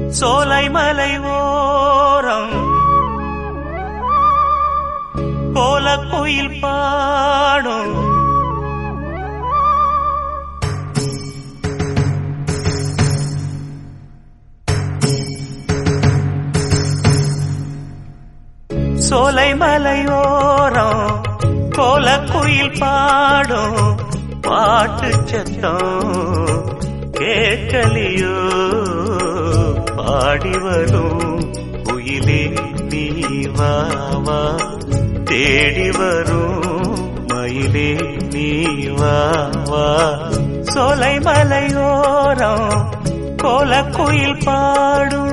சோலைமலை ஓரம் கோலக்குயில் பாடும் சோலைமலை ஓரம் கோலக்குயில் பாடும் பாட்டு சத்தம் கேட்கலியோ பாடி வரும் குயிலே நீ வா வா தேடி வரும் மயிலே நீ வா வா சோலைமலை ஓரம் கோலக்குயில் பாடும்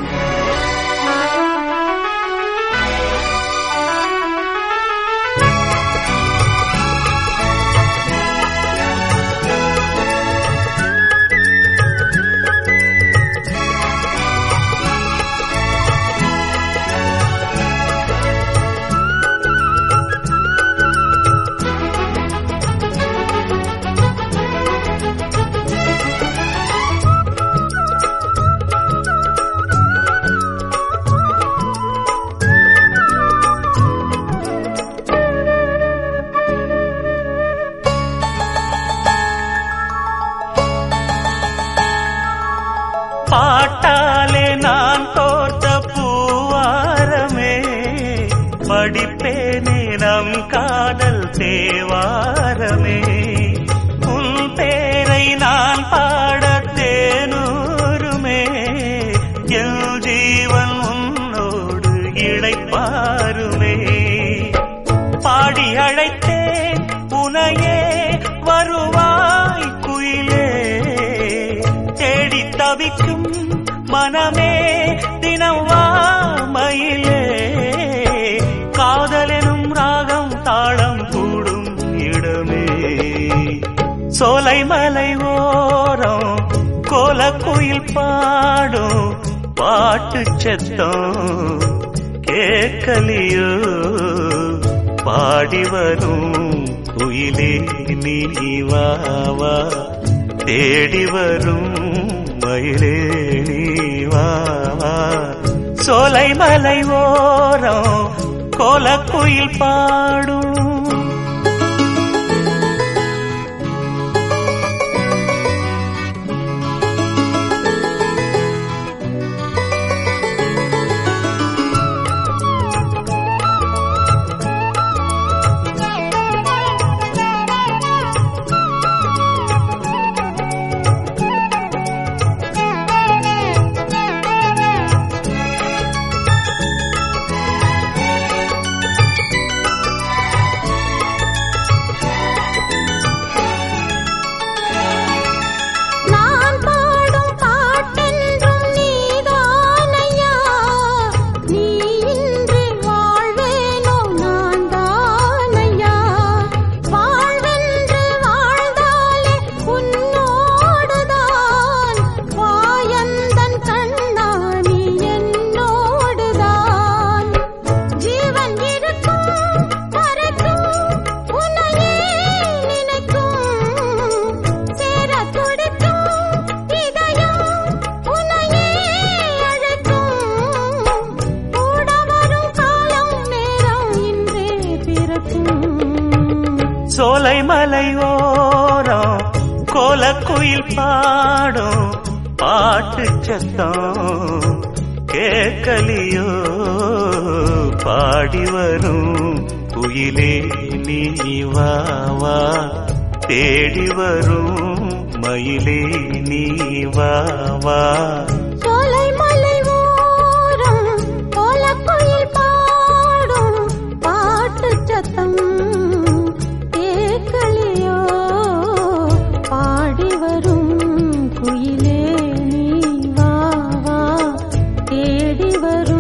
பாட்டாலே நான் தோர்த்த பூவாரமே படிப்பேனே நம் காதல் தேவாரமே உன் பேரை நான் பாட தேனூருமே என் ஜீவன் உன்னோடு இழைப்பாருமே பாடி அழைத்தேன் உனையே வருவாய் குயிலே தேடி தவிக்கும் மனமே தினம் வா மயிலே காதலெனும் ராகம் தாளம் கூடும் இடமே சோலைமலை ஓரம் கோலக்குயில் பாடும் பாட்டு சத்தம் கேட்கலியோ பாடி வரும் குயிலே நீ வா வா தேடி வரும் மயிலே நீ வா வா சோலைமலை ஓரம் கோலக்குயில் பாடும் நான் பாடும் பாட்டென்றும் நீதானையா நீ இன்றி வாழ்வேனோ நான் தானையா வாழ்வென்று வாழ்ந்தாலே உன்னோடுதான் வாயந்தன் கண்ணா நீ என்னோடுதான் ஜீவன் இருக்கும் வரைக்கும் உன்னையே நினைக்கும் சேர துடிக்கும் இதயம் உன்னையே அழைக்கும் கூட வரும் காலம் நேரம் இன்றே பிறக்கும் சோலைமலை ஓரம் கோலக்குயில் பாடும் பாட்டு சத்தம் கேட்கலியோ பாடி வரும் குயிலே நீ வா வா தேடி வரும் மயிலே நீ வா வா சோலைமலை ஓரம் கோலக்குயில் பாடும் பாட்டு சத்தம் கேட்கலையோ பாடி வரும் குயிலே நீ வா வா தேடி வரும்